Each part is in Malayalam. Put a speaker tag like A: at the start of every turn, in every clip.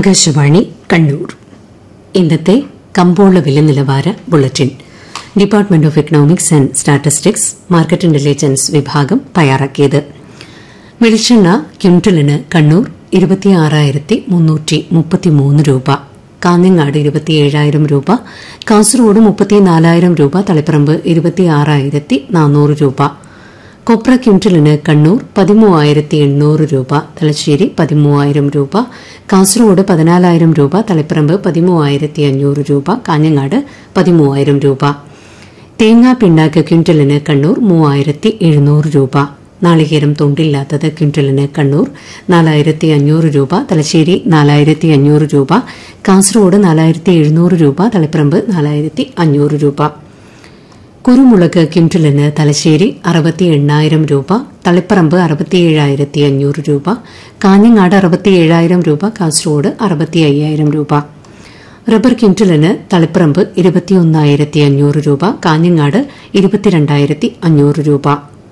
A: ആകാശവാണി കണ്ണൂർ ഇന്നത്തെ കമ്പോള വില നിലവാര bulletin department of economics and statistics market intelligence വിഭാഗം തയ്യാറാക്കിയത് വെളിച്ചെണ്ണ ക്വിന്റലിന് കണ്ണൂർ ഇരുപത്തിയാറായിരത്തി മുന്നൂറ്റി മുപ്പത്തിമൂന്ന് രൂപ കാഞ്ഞങ്ങാട് ഇരുപത്തിയേഴായിരം രൂപ കാസർഗോഡ് മുപ്പത്തിനാലായിരം രൂപ തളിപ്പറമ്പ് ഇരുപത്തിയാറായിരത്തി നാനൂറ് രൂപ കൊപ്ര ക്വിന്റലിന് കണ്ണൂർ പതിമൂവായിരത്തി എണ്ണൂറ് രൂപ തലശ്ശേരി പതിമൂവായിരം രൂപ കാസർഗോഡ് പതിനാലായിരം രൂപ തളിപ്പറമ്പ് പതിമൂവായിരത്തി അഞ്ഞൂറ് രൂപ കാഞ്ഞങ്ങാട് പതിമൂവായിരം രൂപ തേങ്ങാ പിണ്ണാക്ക് ക്വിന്റലിന് കണ്ണൂർ മൂവായിരത്തി എഴുന്നൂറ് രൂപ നാളികേരം തൊണ്ടില്ലാത്തത് ക്വിന്റലിന് കണ്ണൂർ നാലായിരത്തി അഞ്ഞൂറ് രൂപ തലശ്ശേരി നാലായിരത്തി അഞ്ഞൂറ് രൂപ കാസർഗോഡ് നാലായിരത്തി എഴുന്നൂറ് രൂപ തളിപ്പറമ്പ് നാലായിരത്തി അഞ്ഞൂറ് രൂപ കുരുമുളക് ക്വിന്റലിന് തലശ്ശേരി അറുപത്തി എണ്ണായിരം രൂപ തളിപ്പറമ്പ് അറുപത്തിയേഴായിരത്തി അഞ്ഞൂറ് രൂപ കാഞ്ഞങ്ങാട് അറുപത്തിയേഴായിരം രൂപ കാസർഗോഡ് അറുപത്തി അയ്യായിരം രൂപ റബ്ബർ ക്വിന്റലിന് തളിപ്പറമ്പ് ഇരുപത്തിയൊന്നായിരത്തി അഞ്ഞൂറ് രൂപ കാഞ്ഞങ്ങാട് ഇരുപത്തിരണ്ടായിരത്തി അഞ്ഞൂറ് രൂപ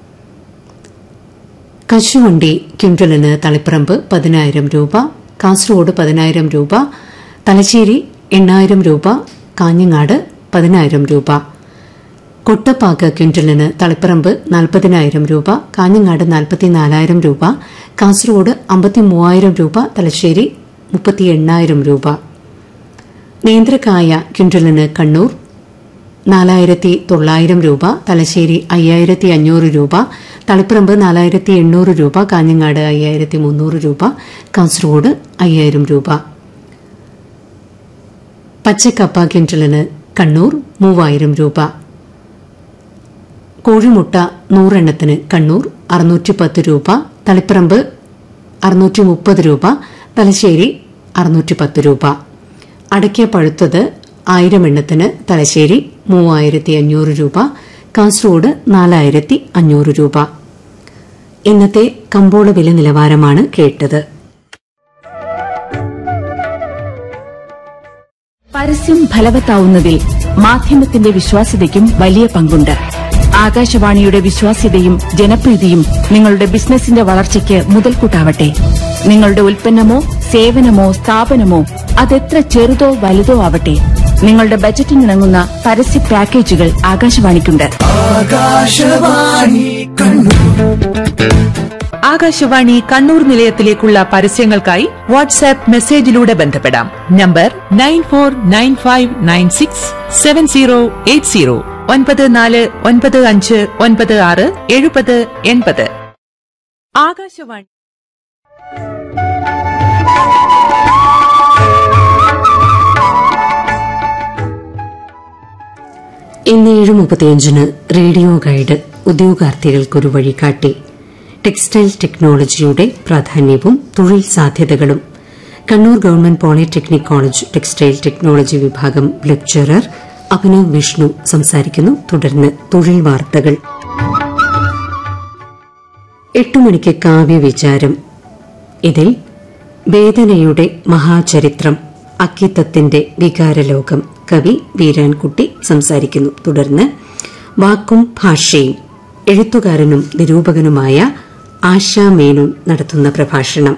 A: കശുവണ്ടി ക്വിന്റലിന് തളിപ്പറമ്പ് പതിനായിരം രൂപ കാസർഗോഡ് പതിനായിരം രൂപ തലശ്ശേരി എണ്ണായിരം രൂപ കാഞ്ഞങ്ങാട് പതിനായിരം രൂപ കൊട്ടപ്പാക്ക് ക്വിന്റലിന് തളിപ്പറമ്പ് നാൽപ്പതിനായിരം രൂപ കാഞ്ഞങ്ങാട് നാൽപ്പത്തിനാലായിരം രൂപ കാസർഗോഡ് അമ്പത്തിമൂവായിരം രൂപ തലശ്ശേരി മുപ്പത്തി എണ്ണായിരം രൂപ നേന്ത്രക്കായ ക്വിന്റലിന് കണ്ണൂർ നാലായിരത്തി തൊള്ളായിരം രൂപ തലശ്ശേരി അയ്യായിരത്തി അഞ്ഞൂറ് രൂപ തളിപ്പറമ്പ് നാലായിരത്തി എണ്ണൂറ് രൂപ കാഞ്ഞങ്ങാട് അയ്യായിരത്തി മുന്നൂറ് രൂപ കാസർഗോഡ് അയ്യായിരം രൂപ പച്ചക്കപ്പ ക്വിന്റലിന് കണ്ണൂർ മൂവായിരം രൂപ കോഴിമുട്ട നൂറെണ്ണത്തിന് കണ്ണൂർ അറുന്നൂറ്റി പത്ത് രൂപ തളിപ്പറമ്പ് അറുന്നൂറ്റി മുപ്പത് രൂപ തലശ്ശേരി അറുന്നൂറ്റി പത്ത് രൂപ അടയ്ക്ക പഴുത്തത് ആയിരം എണ്ണത്തിന് തലശ്ശേരി മൂവായിരത്തി അഞ്ഞൂറ് രൂപ കാസർഗോഡ് നാലായിരത്തി അഞ്ഞൂറ് രൂപ ഇന്നത്തെ കമ്പോള വില നിലവാരമാണ് കേട്ടത്
B: പരസ്യം ഫലവത്താവുന്നതിൽ മാധ്യമത്തിന്റെ വിശ്വാസ്യതയ്ക്കും വലിയ പങ്കുണ്ട് ആകാശവാണിയുടെ വിശ്വാസ്യതയും ജനപ്രീതിയും നിങ്ങളുടെ ബിസിനസിന്റെ വളർച്ചയ്ക്ക് മുതൽക്കൂട്ടാവട്ടെ നിങ്ങളുടെ ഉൽപ്പന്നമോ സേവനമോ സ്ഥാപനമോ അതെത്ര ചെറുതോ വലുതോ ആവട്ടെ നിങ്ങളുടെ ബജറ്റിനിണങ്ങുന്ന പരസ്യ പാക്കേജുകൾ ആകാശവാണിക്കുണ്ട്
C: ആകാശവാണി കണ്ണൂർ നിലയത്തിലേക്കുള്ള പരസ്യങ്ങൾക്കായി വാട്സാപ്പ് മെസ്സേജിലൂടെ ബന്ധപ്പെടാം number nine four nine five nine six seven zero eight zero ഒൻപത് നാല് ഒൻപത് അഞ്ച് ഒൻപത് ആറ് എഴുപത് എൺപത് ആകാശവാണി
A: ഇന്ന് ഏഴ് മുപ്പത്തിയഞ്ചിന് റേഡിയോ ഗൈഡ് ഉദ്യോഗാർത്ഥികൾക്കൊരു വഴികാട്ടി ടെക്സ്റ്റൈൽ ടെക്നോളജിയുടെ പ്രാധാന്യവും തൊഴിൽ സാധ്യതകളും Kannur government polytechnic college textile technology വിഭാഗം ലെക്ചറർ അഭിനവ് വിഷ്ണു സംസാരിക്കുന്നു തുടർന്ന് തൊഴിൽ വാർത്തകൾ എട്ടു മണിക്ക് കാവ്യവിചാരം ഇതിൽ വേദനയുടെ മഹാചരിത്രം അക്കിത്തത്തിന്റെ വികാരലോകം കവി വീരാൻകുട്ടി സംസാരിക്കുന്നു തുടർന്ന് വാക്കും ഭാഷയും എഴുത്തുകാരനും നിരൂപകനുമായ ആശാ മേനോൻ നടത്തുന്ന പ്രഭാഷണം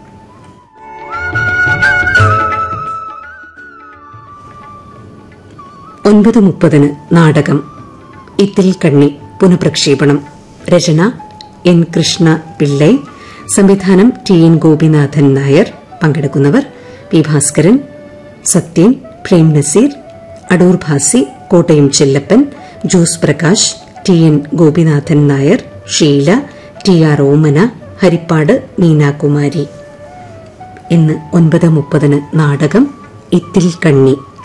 A: ഒൻപത് മുപ്പതിന് നാടകം ഇത്തിൽ കണ്ണി പുനഃപ്രക്ഷേപണം രചന എൻ കൃഷ്ണ പിള്ളൈ സംവിധാനം ടി എൻ ഗോപിനാഥൻ നായർ പങ്കെടുക്കുന്നവർ P Bhaskaran Sathyan Prem Nazir Adoor Bhasi Kottayam Chellappan Jose Prakash T N Gopinathan Nair Sheela T R Omana Haripad Meenakumari ഇന്ന് ഒൻപത് മുപ്പതിന് നാടകം ഇത്തിൽ കണ്ണി